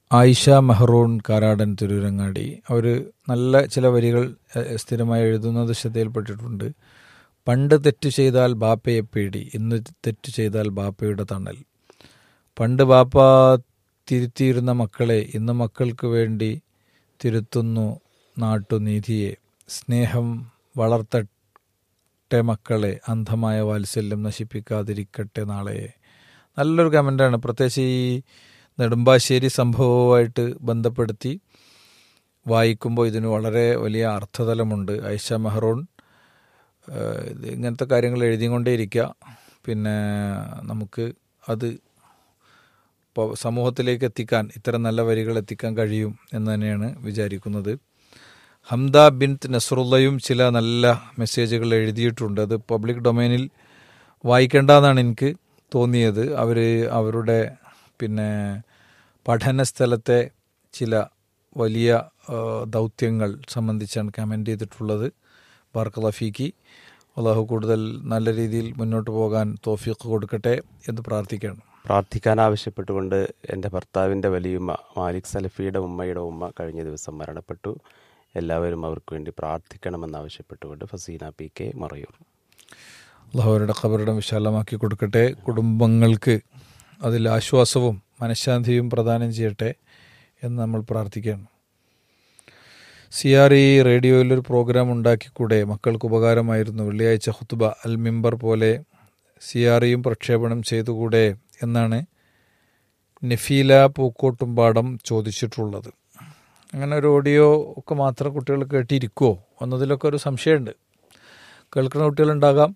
ആയിഷ മെഹ്റൂൺ കാരാടൻ തിരൂരങ്ങാടി അവർ നല്ല ചില വരികൾ എഹ്, സ്ഥിരമായി എഴുതുന്നത് ശ്രദ്ധയിൽപ്പെട്ടിട്ടുണ്ട് പണ്ട് തെറ്റ് ചെയ്താൽ ബാപ്പയെ പേടി ഇന്ന് തെറ്റ് ചെയ്താൽ ബാപ്പയുടെ തണൽ പണ്ട് ബാപ്പ തിരുത്തിയിരുന്ന മക്കളെ ഇന്ന് മക്കൾക്ക് വേണ്ടി തിരുത്തുന്നു നാട്ടുനീതിയെ സ്നേഹം വളർത്തട്ടെ മക്കളെ അന്ധമായ വാത്സല്യം നശിപ്പിക്കാതിരിക്കട്ടെ നാളെ നല്ലൊരു കമൻ്റാണ് പ്രത്യേകിച്ച് ഈ നെടുമ്പാശ്ശേരി സംഭവവുമായിട്ട് ബന്ധപ്പെടുത്തി വായിക്കുമ്പോൾ ഇതിന് വളരെ വലിയ അർത്ഥതലമുണ്ട് ഐഷ മെഹ്റൂൺ ഏഹ് ഇത് ഇങ്ങനത്തെ കാര്യങ്ങൾ എഴുതിക്കൊണ്ടേയിരിക്കുക പിന്നെ നമുക്ക് അത് ഇപ്പോൾ സമൂഹത്തിലേക്ക് എത്തിക്കാൻ ഇത്തരം നല്ല വരികൾ എത്തിക്കാൻ കഴിയും എന്ന് തന്നെയാണ് വിചാരിക്കുന്നത് ഹംദ ബിൻ നസറുള്ളയും ചില നല്ല മെസ്സേജുകൾ എഴുതിയിട്ടുണ്ട് അത് പബ്ലിക് ഡൊമൈനിൽ വായിക്കേണ്ടതെന്നാണ് എനിക്ക് തോന്നിയത് അവർ അവരുടെ പിന്നെ പഠന സ്ഥലത്തെ ചില വലിയ ആ, ദൗത്യങ്ങൾ സംബന്ധിച്ചാണ് കമൻ്റ് ചെയ്തിട്ടുള്ളത് ബാർക്ക് ലഫീക്ക് അള്ളാഹു കൂടുതൽ നല്ല രീതിയിൽ മുന്നോട്ട് പോകാൻ തോഫീക്ക് കൊടുക്കട്ടെ എന്ന് പ്രാർത്ഥിക്കുകയാണ് പ്രാർത്ഥിക്കാൻ ആവശ്യപ്പെട്ടുകൊണ്ട് എൻ്റെ ഭർത്താവിൻ്റെ വലിയുമ്മ മാലിക് സലഫിയുടെ ഉമ്മയുടെ ഉമ്മ കഴിഞ്ഞ ദിവസം മരണപ്പെട്ടു എല്ലാവരും അവർക്ക് വേണ്ടി പ്രാർത്ഥിക്കണമെന്ന് ആവശ്യപ്പെട്ടുകൊണ്ട് ഫസീന പി കെ മറയൂർ അള്ളാഹു അവരുടെ ഖബറിടം വിശാലമാക്കി കൊടുക്കട്ടെ കുടുംബങ്ങൾക്ക് അതിൽ ആശ്വാസവും മനഃശാന്തിയും പ്രദാനം ചെയ്യട്ടെ എന്ന് നമ്മൾ പ്രാർത്ഥിക്കുകയാണ് സി ആർ ഇ റേഡിയോയിൽ ഒരു പ്രോഗ്രാം ഉണ്ടാക്കിക്കൂടെ മക്കൾക്ക് ഉപകാരമായിരുന്നു വെള്ളിയാഴ്ച ഹുത്തുബ അൽ മിമ്പർ പോലെ സി ആർ ഇയും പ്രക്ഷേപണം ചെയ്തുകൂടെ എന്നാണ് നഫീല പൂക്കോട്ടുംപാടം ചോദിച്ചിട്ടുള്ളത് അങ്ങനെ ഒരു ഓഡിയോ ഒക്കെ മാത്രം കുട്ടികൾ കേട്ടിരിക്കുമോ എന്നതിലൊക്കെ ഒരു സംശയമുണ്ട് കേൾക്കുന്ന കുട്ടികളുണ്ടാകാം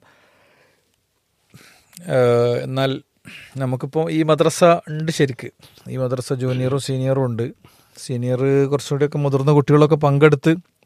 ഏഹ് എന്നാൽ നമുക്കിപ്പോൾ ഈ മദ്രസ ഉണ്ട് ശരിക്ക് ഈ മദ്രസ ജൂനിയറും സീനിയറും ഉണ്ട് സീനിയർ കുറച്ചുകൂടിയൊക്കെ മുതിർന്ന കുട്ടികളൊക്കെ പങ്കെടുത്ത്